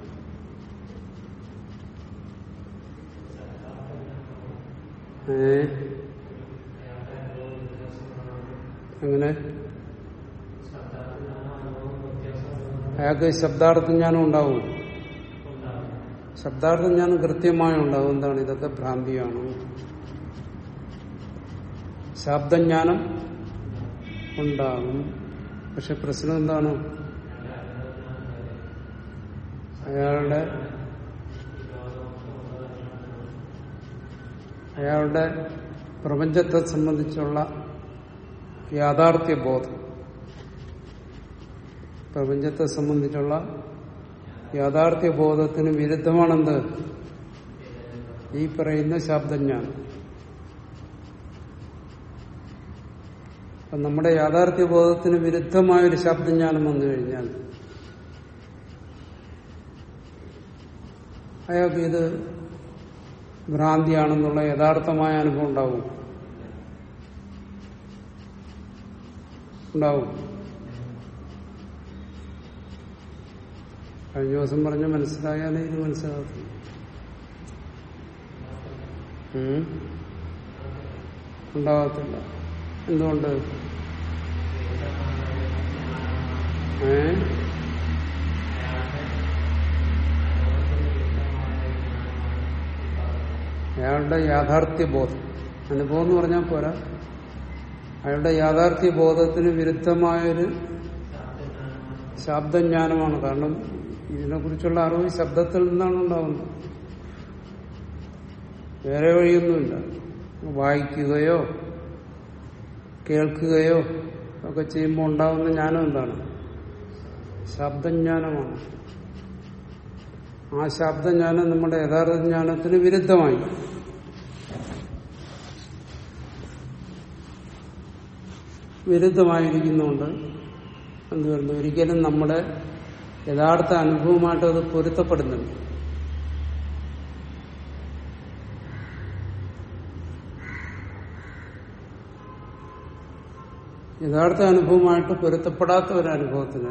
ഏ അങ്ങനെ അയാൾക്ക് ശബ്ദാർത്ഥ ജ്ഞാനം ഉണ്ടാവും ശബ്ദാർത്ഥ ജ്ഞാനം കൃത്യമായി ഉണ്ടാവും എന്താണ് ഇതൊക്കെ ഭ്രാന്തിയാണ് ശബ്ദജ്ഞാനം ഉണ്ടാകും പക്ഷെ പ്രശ്നം എന്താണ് അയാളുടെ അയാളുടെ പ്രപഞ്ചത്തെ സംബന്ധിച്ചുള്ള യാഥാർത്ഥ്യ ബോധം പ്രപഞ്ചത്തെ സംബന്ധിച്ചുള്ള യാഥാർത്ഥ്യ ബോധത്തിന് വിരുദ്ധമാണെന്ത് ഈ പറയുന്ന ശബ്ദജ്ഞാനം അപ്പൊ നമ്മുടെ യാഥാർത്ഥ്യ ബോധത്തിന് വിരുദ്ധമായ ഒരു ശബ്ദജ്ഞാനം വന്നു കഴിഞ്ഞാൽ അയാൾക്ക് ഇത് ഭ്രാന്തിയാണെന്നുള്ള യഥാർത്ഥമായ അനുഭവം ഉണ്ടാവും ഉണ്ടാവും കഴിഞ്ഞ ദിവസം പറഞ്ഞ മനസ്സിലായാലേ ഇത് മനസ്സിലാക്കും ഉം? ഉണ്ടാകത്തില്ല എന്തുകൊണ്ട് ഏ അയാളുടെ യാഥാർത്ഥ്യ ബോധം അനുഭവം എന്ന് പറഞ്ഞാൽ പോരാ അയാളുടെ യാഥാർത്ഥ്യ ബോധത്തിന് വിരുദ്ധമായൊരു ശബ്ദജ്ഞാനമാണ് കാരണം ഇതിനെക്കുറിച്ചുള്ള അറിവ് ശബ്ദത്തിൽ നിന്നാണ് ഉണ്ടാവുന്നത് വേറെ വഴിയൊന്നുമില്ല വായിക്കുകയോ കേൾക്കുകയോ ഒക്കെ ചെയ്യുമ്പോൾ ഉണ്ടാകുന്ന ജ്ഞാനം എന്താണ് ശബ്ദജ്ഞാനമാണ് ആ ശബ്ദജ്ഞാനം നമ്മുടെ യഥാർത്ഥ ജ്ഞാനത്തിന് വിരുദ്ധമായി വിരുദ്ധമായിരിക്കുന്നുണ്ട് എന്ത് വരുന്നു ഒരിക്കലും നമ്മുടെ യഥാർത്ഥ അനുഭവമായിട്ട് അത് പൊരുത്തപ്പെടുന്നുണ്ട് യഥാർത്ഥ അനുഭവമായിട്ട് പൊരുത്തപ്പെടാത്ത ഒരു അനുഭവത്തിന്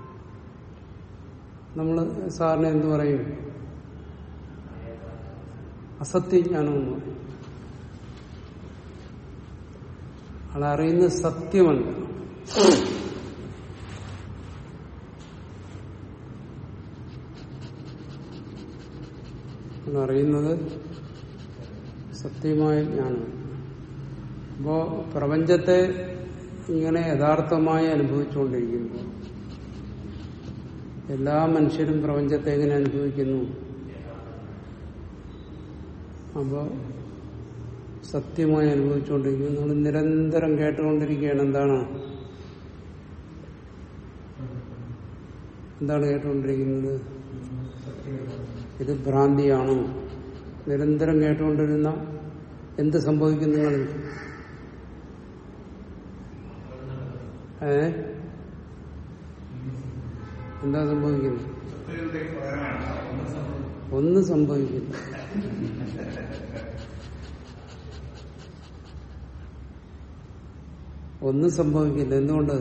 നമ്മൾ സാറിന് എന്തു പറയും അസത്യജ്ഞാനം എന്ന് പറയും ആളറിയുന്നത് സത്യമല്ല അറിയുന്നത് സത്യമായ ജ്ഞാനമാണ് അപ്പോ പ്രപഞ്ചത്തെ ഇങ്ങനെ യഥാർത്ഥമായി അനുഭവിച്ചുകൊണ്ടിരിക്കുമ്പോൾ എല്ലാ മനുഷ്യരും പ്രപഞ്ചത്തെ എങ്ങനെ അനുഭവിക്കുന്നു അപ്പോ സത്യമായി അനുഭവിച്ചുകൊണ്ടിരിക്കുന്നു നമ്മൾ നിരന്തരം കേട്ടുകൊണ്ടിരിക്കുകയാണ് എന്താണ് എന്താണ് കേട്ടുകൊണ്ടിരിക്കുന്നത് ഇത് ഭ്രാന്തിയാണോ നിരന്തരം കേട്ടുകൊണ്ടിരുന്ന എന്ത് സംഭവിക്കും നിങ്ങൾ ഏ എന്താ സംഭവിക്കുന്നത് സത്യത്തിലേക്ക് പകരമാണ് ഒന്നും സംഭവിക്കില്ല ഒന്നും സംഭവിക്കില്ല എന്തുകൊണ്ട്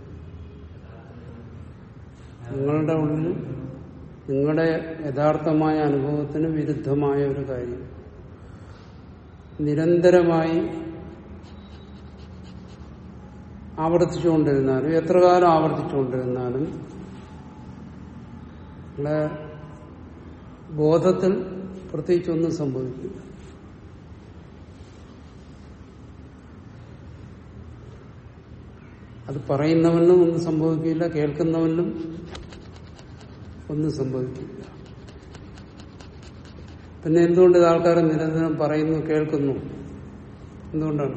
നിങ്ങളുടെ ഉള്ളിൽ നിങ്ങളുടെ യഥാർത്ഥമായ അനുഭവത്തിന് വിരുദ്ധമായ ഒരു കാര്യം നിരന്തരമായി ആവർത്തിച്ചുകൊണ്ടിരുന്നാലും എത്ര കാലം ആവർത്തിച്ചുകൊണ്ടിരുന്നാലും നിങ്ങളുടെ ബോധത്തിൽ പ്രത്യേകിച്ചൊന്നും സംഭവിക്കില്ല അത് പറയുന്നവനും ഒന്നും സംഭവിക്കില്ല കേൾക്കുന്നവനും ഒന്നും സംഭവിക്കില്ല പിന്നെ എന്തുകൊണ്ട് ഇത് ആൾക്കാർ നിരന്തരം പറയുന്നു കേൾക്കുന്നു എന്തുകൊണ്ടാണ്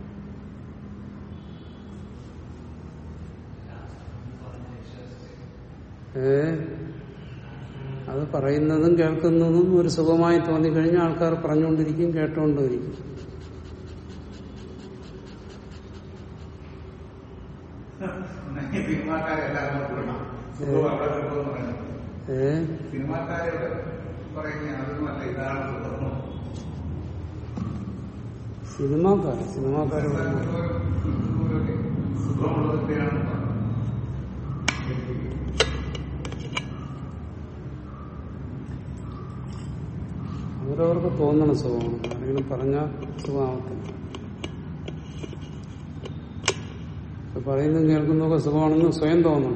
ഏ അത് പറയുന്നതും കേൾക്കുന്നതും ഒരു സുഖമായി തോന്നിക്കഴിഞ്ഞാൽ ആൾക്കാർ പറഞ്ഞുകൊണ്ടിരിക്കും കേട്ടുകൊണ്ടിരിക്കും സിനിമാക്കാരെല്ലാവരും കൂടണം സുഖം അവിടെ കിട്ടുമെന്ന് പറയുന്നത് ഏ സിനിമാക്കാരോട് പറയുന്ന അതൊന്നുമല്ല ഇതാണ് സുഖം സിനിമാക്കാർ സിനിമാക്കാർ സുഖമുള്ളതൊക്കെയാണ് അവരവർക്ക് തോന്നണ സുഖമാണ് ആരെങ്കിലും പറഞ്ഞാൽ സുഖമാവത്തില്ല ഇപ്പൊ പറയുന്നതും കേൾക്കുന്നതൊക്കെ സുഖമാണെന്ന് സ്വയം തോന്നണം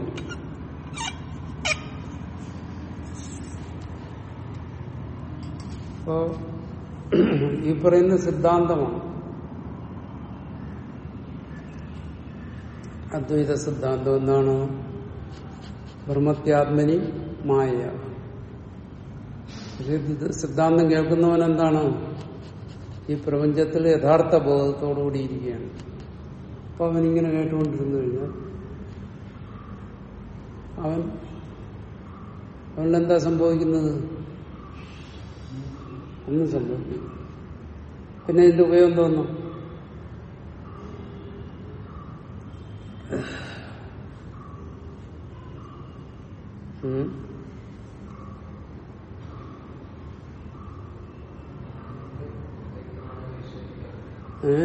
അപ്പോ ഈ പറയുന്ന സിദ്ധാന്തമാണ് അദ്വൈത സിദ്ധാന്തം എന്താണ് ബ്രഹ്മത്യാത്മനി മായ പക്ഷെ ഇത് സിദ്ധാന്തം കേൾക്കുന്നവൻ എന്താണ് ഈ പ്രപഞ്ചത്തിൽ യഥാർത്ഥ ബോധത്തോടുകൂടി ഇരിക്കുകയാണ് അപ്പൊ അവനിങ്ങനെ കേട്ടുകൊണ്ടിരുന്നു കഴിഞ്ഞാൽ അവൻ അവനെന്താ സംഭവിക്കുന്നത് ഒന്നും സംഭവിക്കും പിന്നെ ഇതിന്റെ ഉപയോഗം തോന്നും ഉം ഏ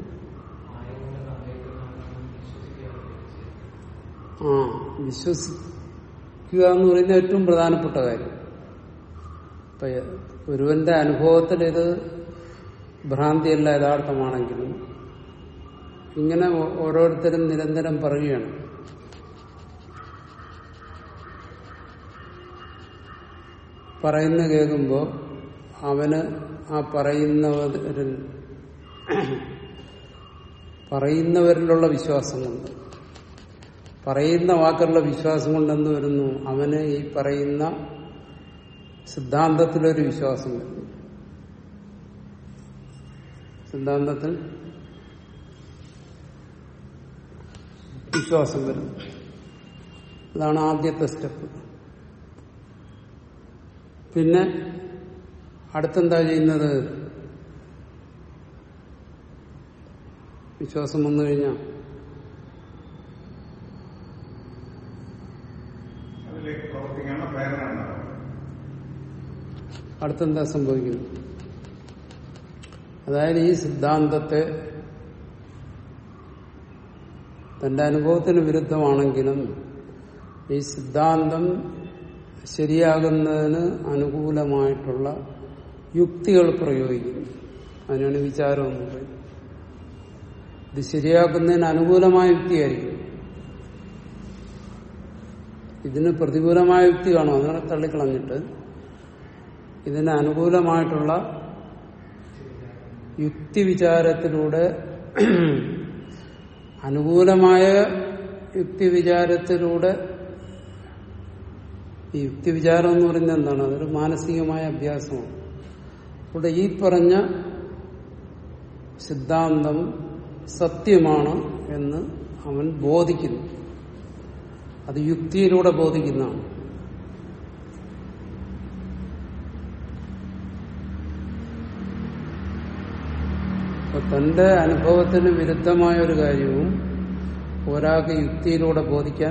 ആ വിശ്വസിക്കുക എന്ന് പറയുന്ന ഏറ്റവും പ്രധാനപ്പെട്ട കാര്യം ഇപ്പൊ ഒരുവന്റെ അനുഭവത്തിൽ ഇത് ഭ്രാന്തിയല്ല യഥാർത്ഥമാണെങ്കിലും ഇങ്ങനെ ഓ- ഓരോരുത്തരും നിരന്തരം പറയുകയാണ് പറയുന്ന കേൾക്കുമ്പോൾ അവന് ആ പറയുന്നവരിൽ പറയുന്നവരിലുള്ള വിശ്വാസം കൊണ്ട് പറയുന്ന വാക്കുള്ള വിശ്വാസം കൊണ്ട് എന്ത് വരുന്നു അവന് ഈ പറയുന്ന സിദ്ധാന്തത്തിലൊരു വിശ്വാസം വരുന്നു സിദ്ധാന്തത്തിൽ വിശ്വാസം വരുന്നു അതാണ് ആദ്യത്തെ സ്റ്റെപ്പ് പിന്നെ അടുത്തെന്താ ചെയ്യുന്നത് വിശ്വാസം വന്നു കഴിഞ്ഞാൽ അതിലേക്ക് പ്രവർത്തിക്കാനുള്ള പ്രേരണ ഉണ്ടാവും അടുത്തെന്താ സംഭവിക്കുന്നത് അതായത് ഈ സിദ്ധാന്തത്തെ തന്റെ അനുഭവത്തിന് വിരുദ്ധമാണെങ്കിലും ഈ സിദ്ധാന്തം ശരിയാകുന്നതിന് അനുകൂലമായിട്ടുള്ള യുക്തികൾ പ്രയോഗിക്കുന്നു അതിനാണ് വിചാരം എന്ന് പറയുന്നത് ഇത് ശരിയാക്കുന്നതിന് അനുകൂലമായ യുക്തിയായിരിക്കും ഇതിന് പ്രതികൂലമായ യുക്തി കാണും അതിനെ തള്ളിക്കളഞ്ഞിട്ട് ഇതിന് അനുകൂലമായിട്ടുള്ള യുക്തി വിചാരത്തിലൂടെ അനുകൂലമായ യുക്തി വിചാരത്തിലൂടെ ഈ യുക്തി വിചാരം എന്ന് പറയുന്നത് എന്താണ് അതൊരു മാനസികമായ അഭ്യാസമാണ് ഇവിടെ ഈ പറഞ്ഞ സിദ്ധാന്തം സത്യമാണ് എന്ന് അവൻ ബോധിക്കുന്നു അത് യുക്തിയിലൂടെ ബോധിക്കുന്നതാണ് അപ്പൊ തന്റെ അനുഭവത്തിന് വിരുദ്ധമായ ഒരു കാര്യവും ഒരാൾക്ക് യുക്തിയിലൂടെ ബോധിക്കാൻ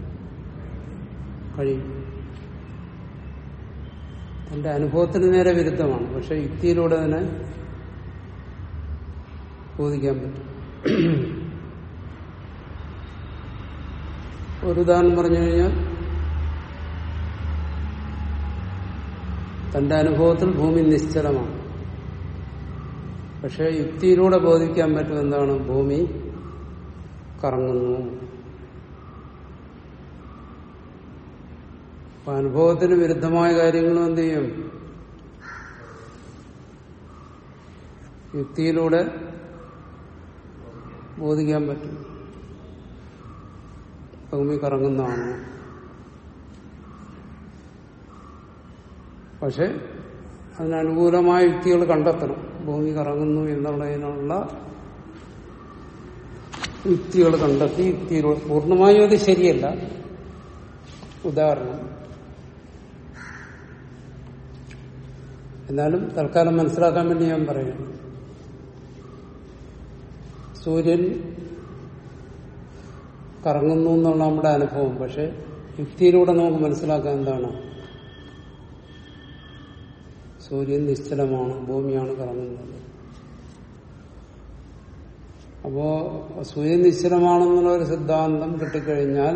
കഴിയും തന്റെ അനുഭവത്തിന് നേരെ വിരുദ്ധമാണ് പക്ഷെ യുക്തിയിലൂടെ തന്നെ ബോധിക്കാൻ പറ്റും ഒരു ഉദാഹരണം പറഞ്ഞു കഴിഞ്ഞാൽ തന്റെ അനുഭവത്തിൽ ഭൂമി നിശ്ചലമാണ് പക്ഷെ യുക്തിയിലൂടെ ബോധിക്കാൻ പറ്റും എന്താണ് ഭൂമി കറങ്ങുന്നു അപ്പൊ അനുഭവത്തിന് വിരുദ്ധമായ കാര്യങ്ങളും എന്ത് ചെയ്യും യുക്തിയിലൂടെ ബോധിക്കാൻ പറ്റും ഭൂമി കറങ്ങുന്നതാണ് പക്ഷെ അതിനനുകൂലമായ യുക്തികൾ കണ്ടെത്തണം ഭൂമി കറങ്ങുന്നു എന്നുള്ളതിനുള്ള യുക്തികൾ കണ്ടെത്തി യുക്തിയിലൂടെ പൂർണ്ണമായും അത് ശരിയല്ല ഉദാഹരണം എന്നാലും തൽക്കാലം മനസ്സിലാക്കാൻ വേണ്ടി ഞാൻ പറയുന്നു സൂര്യൻ കറങ്ങുന്നു എന്നുള്ള നമ്മുടെ അനുഭവം പക്ഷെ യുക്തിയിലൂടെ നമുക്ക് മനസ്സിലാക്കാൻ എന്താണ് സൂര്യൻ നിശ്ചലമാണ് ഭൂമിയാണ് കറങ്ങുന്നത് അപ്പോ സൂര്യൻ നിശ്ചലമാണെന്നുള്ള ഒരു സിദ്ധാന്തം കിട്ടിക്കഴിഞ്ഞാൽ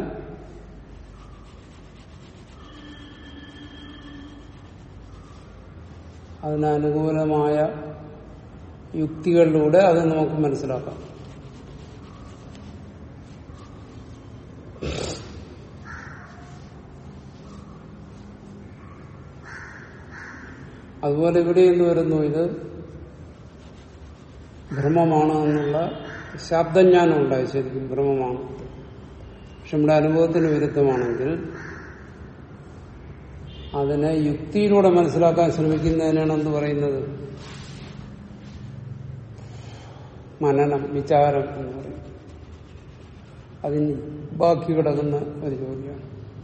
അതിനനുകൂലമായ യുക്തികളിലൂടെ അത് നമുക്ക് മനസ്സിലാക്കാം അതുപോലെ ഇവിടെ എന്ത് വരുന്നു ഇത് ഭ്രമമാണ് എന്നുള്ള ശബ്ദജ്ഞാനം ഉണ്ടായി ശരിക്കും ഭ്രമമാണ് പക്ഷെ നമ്മുടെ അനുഭവത്തിന് വിരുദ്ധമാണെങ്കിൽ അതിനെ യുക്തിയിലൂടെ മനസ്സിലാക്കാൻ ശ്രമിക്കുന്നതിനാണ് എന്ത് പറയുന്നത് മനനം വിചാരം എന്ന് പറയും അതിന് ബാക്കി കിടക്കുന്ന ഒരു ജോലിയാണ്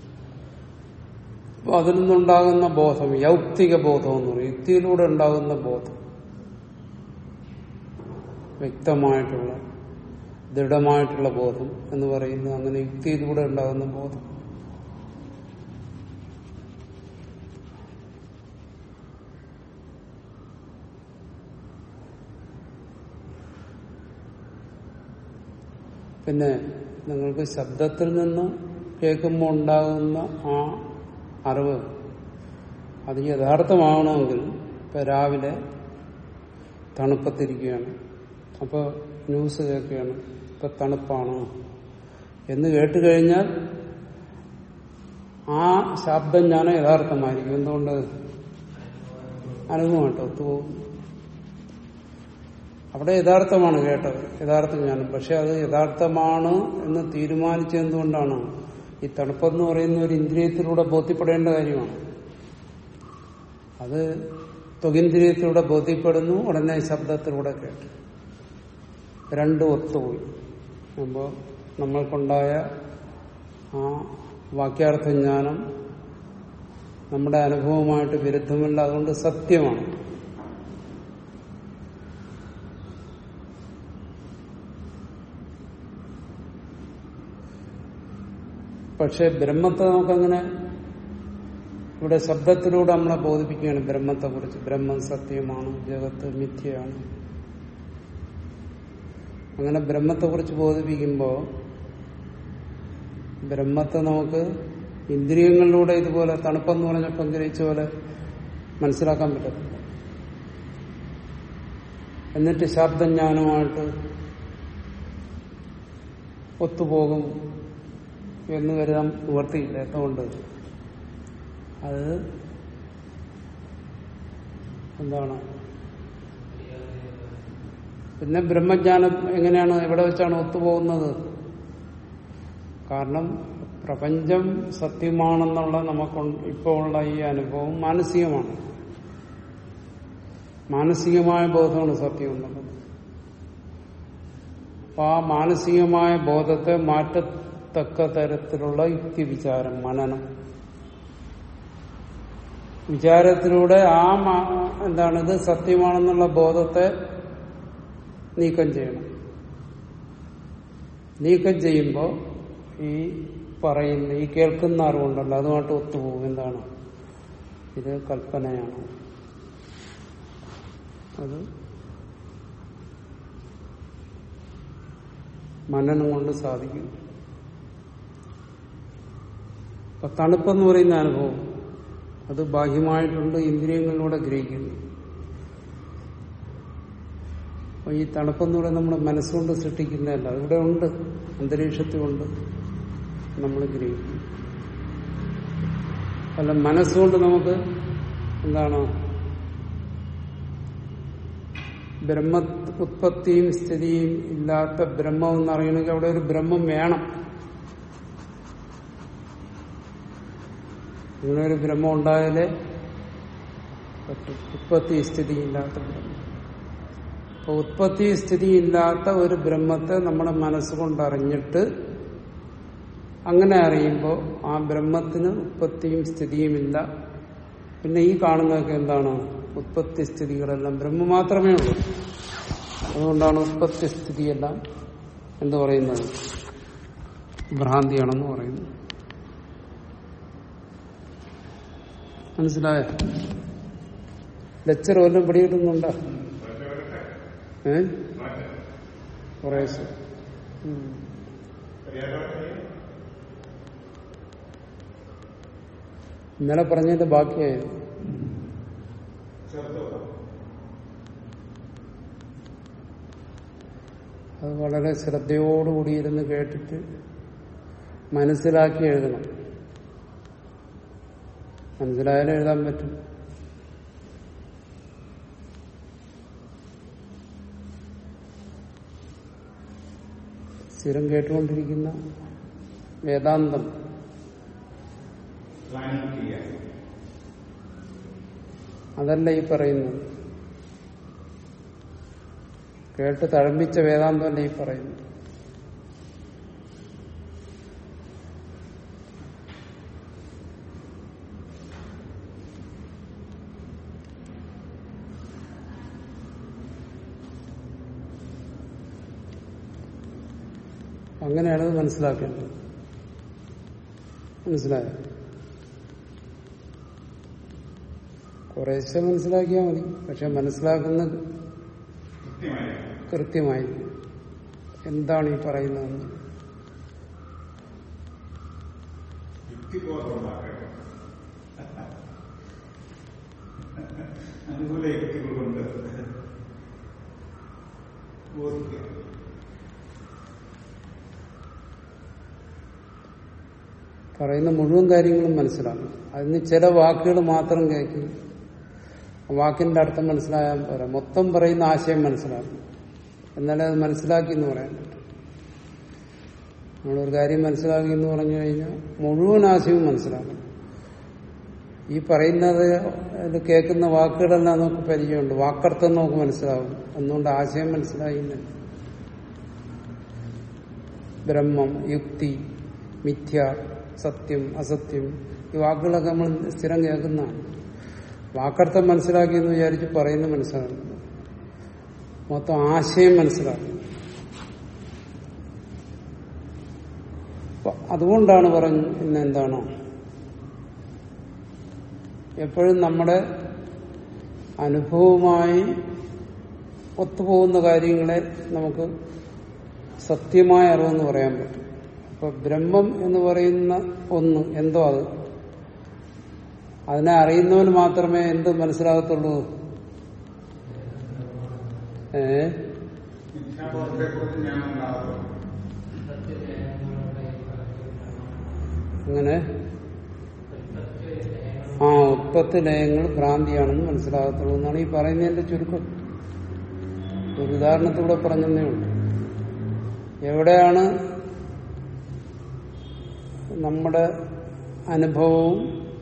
അപ്പൊ അതിൽ നിന്നുണ്ടാകുന്ന ബോധം യൗക്തിക ബോധം എന്ന് പറയും യുക്തിയിലൂടെ ഉണ്ടാകുന്ന ബോധം വ്യക്തമായിട്ടുള്ള ദൃഢമായിട്ടുള്ള ബോധം എന്ന് പറയുന്നത് അങ്ങനെ യുക്തിയിലൂടെ ഉണ്ടാകുന്ന ബോധം പിന്നെ നിങ്ങൾക്ക് ശബ്ദത്തിൽ നിന്ന് കേൾക്കുമ്പോൾ ഉണ്ടാകുന്ന ആ അറിവ് അത് യഥാർത്ഥമാകണമെങ്കിൽ ഇപ്പൊ രാവിലെ തണുപ്പത്തിരിക്കുകയാണ് അപ്പോൾ ന്യൂസ് കേൾക്കുകയാണ് ഇപ്പൊ തണുപ്പാണ് എന്ന് കേട്ട് കഴിഞ്ഞാൽ ആ ശബ്ദം ഞാൻ യഥാർത്ഥമായിരിക്കും എന്തുകൊണ്ട് അനുഭവമായിട്ട് ഒത്തുപോകും അവിടെ യഥാർത്ഥമാണ് കേട്ടത് യഥാർത്ഥ ജ്ഞാനം പക്ഷെ അത് യഥാർത്ഥമാണ് എന്ന് തീരുമാനിച്ചത് എന്തുകൊണ്ടാണ് ഈ തണുപ്പെന്ന് പറയുന്ന ഒരു ഇന്ദ്രിയത്തിലൂടെ ബോധ്യപ്പെടേണ്ട കാര്യമാണ് അത് ത്വകിന്ദ്രിയത്തിലൂടെ ബോധ്യപ്പെടുന്നു ഉടനെ ശബ്ദത്തിലൂടെ കേട്ടു രണ്ടും ഒത്തുപോയി അപ്പോൾ നമ്മൾക്കുണ്ടായ ആ വാക്യാർത്ഥ ജ്ഞാനം നമ്മുടെ അനുഭവമായിട്ട് വിരുദ്ധമല്ല അതുകൊണ്ട് സത്യമാണ് പക്ഷെ ബ്രഹ്മത്തെ നമുക്കങ്ങനെ ഇവിടെ ശബ്ദത്തിലൂടെ നമ്മളെ ബോധിപ്പിക്കുകയാണ് ബ്രഹ്മത്തെ കുറിച്ച് ബ്രഹ്മം സത്യമാണ് ജഗത്ത് മിഥ്യയാണ് അങ്ങനെ ബ്രഹ്മത്തെ കുറിച്ച് ബോധിപ്പിക്കുമ്പോൾ ബ്രഹ്മത്തെ നമുക്ക് ഇന്ദ്രിയങ്ങളിലൂടെ ഇതുപോലെ തണുപ്പെന്ന് പറഞ്ഞപ്പോൾ ഗ്രഹിച്ച പോലെ മനസ്സിലാക്കാൻ പറ്റത്തില്ല എന്നിട്ട് ശബ്ദജ്ഞാനമായിട്ട് ഒത്തുപോകും എന്ന് കരുതാൻ നിവർത്തിയില്ല എന്തുകൊണ്ട് അത് എന്താണ് പിന്നെ ബ്രഹ്മജ്ഞാനം എങ്ങനെയാണ് എവിടെ വെച്ചാണ് ഒത്തുപോകുന്നത് കാരണം പ്രപഞ്ചം സത്യമാണെന്നുള്ള നമുക്ക് ഇപ്പോൾ ഉള്ള ഈ അനുഭവം മാനസികമാണ് മാനസികമായ ബോധമാണ് സത്യം എന്നുള്ളത് അപ്പൊ ആ മാനസികമായ ബോധത്തെ മാറ്റത്തക്ക തരത്തിലുള്ള യുക്തിവിചാരം മനനം വിചാരത്തിലൂടെ ആ മാ- എന്താണ് ഇത് സത്യമാണെന്നുള്ള ബോധത്തെ നീക്കം ചെയ്യണം നീക്കം ചെയ്യുമ്പോൾ ഈ പറയുന്ന ഈ കേൾക്കുന്ന അറിവുണ്ടല്ലോ അതുമായിട്ട് ഒത്തുപോകും എന്താണ് ഇത് കൽപ്പനയാണ് അത് മനനം കൊണ്ട് സാധിക്കും അപ്പൊ തണുപ്പെന്ന് പറയുന്ന അനുഭവം അത് ബാഹ്യമായിട്ടുണ്ട് ഇന്ദ്രിയങ്ങളിലൂടെ ഗ്രഹിക്കുന്നു അപ്പൊ ഈ തണുപ്പെന്ന് പറയുന്നത് നമ്മുടെ മനസ്സുകൊണ്ട് സൃഷ്ടിക്കുന്നതല്ല അതിവിടെ ഉണ്ട് അന്തരീക്ഷത്തിലുണ്ട് നമ്മൾ ഗ്രഹിക്കും അല്ല മനസ്സുകൊണ്ട് നമുക്ക് എന്താണ് ബ്രഹ്മ ഉത്പത്തിയും സ്ഥിതിയും ഇല്ലാത്ത ബ്രഹ്മം എന്നറിയണമെങ്കിൽ അവിടെ ഒരു ബ്രഹ്മം വേണം ഇങ്ങനെ ഒരു ബ്രഹ്മം ഉണ്ടായാലേ പറ്റും ഉത്പത്തി സ്ഥിതി ഇല്ലാത്ത ബ്രഹ്മം അപ്പൊ ഉത്പത്തി സ്ഥിതി ഇല്ലാത്ത ഒരു ബ്രഹ്മത്തെ നമ്മുടെ മനസ്സുകൊണ്ട് അറിഞ്ഞിട്ട് അങ്ങനെ അറിയുമ്പോൾ ആ ബ്രഹ്മത്തിന് ഉത്പത്തിയും സ്ഥിതിയുമില്ല പിന്നെ ഈ കാണുന്നതൊക്കെ എന്താണ് ഉത്പത്തി സ്ഥിതികളെല്ലാം ബ്രഹ്മം മാത്രമേ ഉള്ളൂ അതുകൊണ്ടാണ് ഉത്പത്തി സ്ഥിതിയെല്ലാം എന്ത് പറയുന്നത് ഭ്രാന്തിയാണെന്ന് പറയുന്നു മനസ്സിലായോ ലെക്ചർ വല്ലതും പിടികിട്ടുന്നുണ്ടോ ഏ കുറേശ്ശെ ഉം. ഇന്നലെ പറഞ്ഞതിന്റെ ബാക്കിയായിരുന്നു അത് വളരെ ശ്രദ്ധയോടുകൂടി ഇരുന്ന് കേട്ടിട്ട് മനസ്സിലാക്കി എഴുതണം മനസ്സിലായാലും എഴുതാൻ പറ്റും സ്ഥിരം കേട്ടുകൊണ്ടിരിക്കുന്ന വേദാന്തം പ്ലാനിങ് ചെയ്യാൻ അതല്ല ഈ പറയുന്നത് കേട്ട് തഴമ്പിച്ച വേദാന്തമല്ല ഈ പറയുന്നത് അങ്ങനെയാണ് ഇത് മനസ്സിലാക്കേണ്ടത് മനസ്സിലായോ കുറേശ്ശെ മനസ്സിലാക്കിയാൽ മതി പക്ഷെ മനസ്സിലാക്കുന്നത് കൃത്യമായി കൃത്യമായി എന്താണ് ഈ പറയുന്നതെന്ന് യുക്തിബോധം ഉണ്ടാക്കണം അനുകൂല യുക്തികൾ കൊണ്ട് ബോധിക്കുക പറയുന്ന മുഴുവൻ കാര്യങ്ങളും മനസ്സിലാക്കണം അതിന് ചില വാക്കുകൾ മാത്രം കേൾക്കും ആ വാക്കിന്റെ അർത്ഥം മനസ്സിലായാൽ പോരാ മൊത്തം പറയുന്ന ആശയം മനസ്സിലാക്കണം എന്നാലേ അത് മനസ്സിലാക്കി എന്ന് പറയാൻ പറ്റും നമ്മളൊരു കാര്യം മനസ്സിലാക്കി എന്ന് പറഞ്ഞു കഴിഞ്ഞാൽ മുഴുവൻ ആശയവും മനസ്സിലാക്കണം ഈ പറയുന്നത് ഇത് കേൾക്കുന്ന വാക്കുകളെല്ലാം നമുക്ക് പരിചയമുണ്ട് വാക്കർത്ഥം നമുക്ക് മനസ്സിലാവും എന്നുകൊണ്ട് ആശയം മനസ്സിലായില്ല ബ്രഹ്മം യുക്തി മിഥ്യ സത്യം അസത്യം ഈ വാക്കുകളൊക്കെ നമ്മൾ സ്ഥിരം കേൾക്കുന്നതാണ് വാക്കർത്ഥം മനസ്സിലാക്കി എന്ന് വിചാരിച്ച് പറയുന്നത് മനസ്സിലാകുന്നു മൊത്തം ആശയം മനസ്സിലാക്കും അപ്പൊ അതുകൊണ്ടാണ് പറഞ്ഞു ഇന്ന് എന്താണോ എപ്പോഴും നമ്മുടെ അനുഭവവുമായി ഒത്തുപോകുന്ന കാര്യങ്ങളെ നമുക്ക് സത്യമായ അറിവെന്ന് പറയാൻ പറ്റും അപ്പൊ ബ്രഹ്മം എന്ന് പറയുന്ന ഒന്ന് എന്തോ അത് അതിനെ അറിയുന്നവന് മാത്രമേ എന്ത് മനസ്സിലാകത്തുള്ളൂ ഏ മിഥ്യാബോധത്തെക്കുറിച്ച് ഞാൻ ഉണ്ടാകുന്നു അങ്ങനെ ആ ഉത്പത്തി ലയങ്ങൾ ഭ്രാന്തിയാണെന്ന് മനസ്സിലാകത്തുള്ളൂ എന്നാണ് ഈ പറയുന്നതിന്റെ ചുരുക്കം ഒരു ഉദാഹരണത്തിലൂടെ പറഞ്ഞതേ ഉള്ളൂ എവിടെയാണ് നമ്മുടെ അനുഭവവും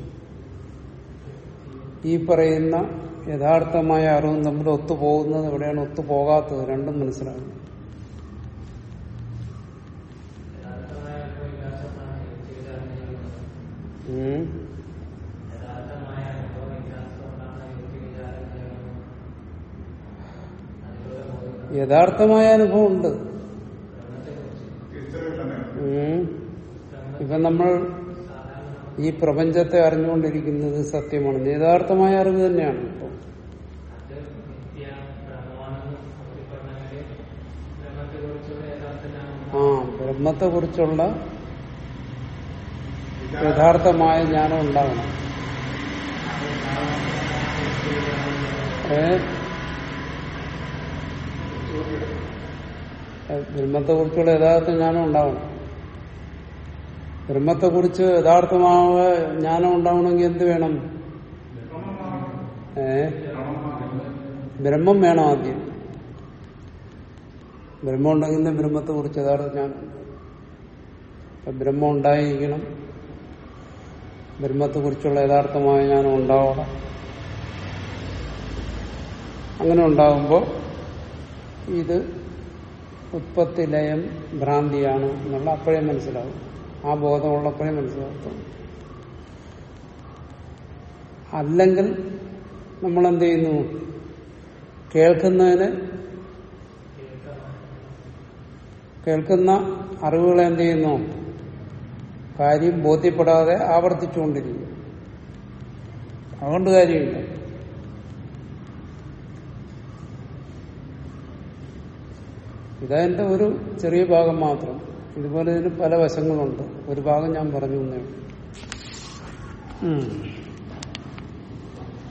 ഈ പറയുന്ന യഥാർത്ഥമായ അറിവും തമ്മിൽ ഒത്തുപോകുന്നത് എവിടെയാണ് ഒത്തുപോകാത്തത് രണ്ടും മനസ്സിലാകും ഉം. യഥാർത്ഥമായ അനുഭവം ഉണ്ട് തിരിച്ചറിവില്ലെന്നേ ഉം. ഇപ്പൊ നമ്മൾ ഈ പ്രപഞ്ചത്തെ അറിഞ്ഞുകൊണ്ടിരിക്കുന്നത് സത്യമാണ് യഥാർത്ഥമായ അറിവ് തന്നെയാണ് ഇപ്പൊ ആ ബ്രഹ്മത്തെ കുറിച്ചുള്ള യഥാർത്ഥമായ ജ്ഞാനം ഉണ്ടാകണം ഏ ബ്രഹ്മത്തെ കുറിച്ചുള്ള യഥാർത്ഥ ജ്ഞാനം ഉണ്ടാവണം ബ്രഹ്മത്തെ കുറിച്ച് യഥാർത്ഥമായ ജ്ഞാനം ഉണ്ടാവണമെങ്കിൽ എന്ത് വേണം ഏ ബ്രഹ്മം വേണം ആദ്യം ബ്രഹ്മം ഉണ്ടെങ്കിൽ ബ്രഹ്മത്തെ കുറിച്ച് യഥാർത്ഥ ജ്ഞാനം ഉണ്ടാവും. അപ്പൊ ബ്രഹ്മം ഉണ്ടായിരിക്കണം ബ്രഹ്മത്തെ കുറിച്ചുള്ള യഥാർത്ഥമായ ജ്ഞാനം ഉണ്ടാവണം അങ്ങനെ ഉണ്ടാകുമ്പോൾ ഇത് ഉത്പത്തി ലയം ഭ്രാന്തിയാണ് എന്നുള്ള അപ്പോഴേ മനസ്സിലാവും ആ ബോധമുള്ളപ്പോഴേ മനസ്സിലാകത്തുള്ളൂ അല്ലെങ്കിൽ നമ്മൾ എന്ത് ചെയ്യുന്നു കേൾക്കുന്നതിന് കേൾക്കുന്ന അറിവുകളെ എന്ത് ചെയ്യുന്നു കാര്യം ബോധ്യപ്പെടാതെ ആവർത്തിച്ചുകൊണ്ടിരിക്കും അതുകൊണ്ട് കാര്യമില്ല ഇതതിന്റെ ഒരു ചെറിയ ഭാഗം മാത്രം ഇതുപോലെ ഇതിന് പല വശങ്ങളുണ്ട് ഒരു ഭാഗം ഞാൻ പറഞ്ഞു തന്നേ ഉള്ളൂ. ഉം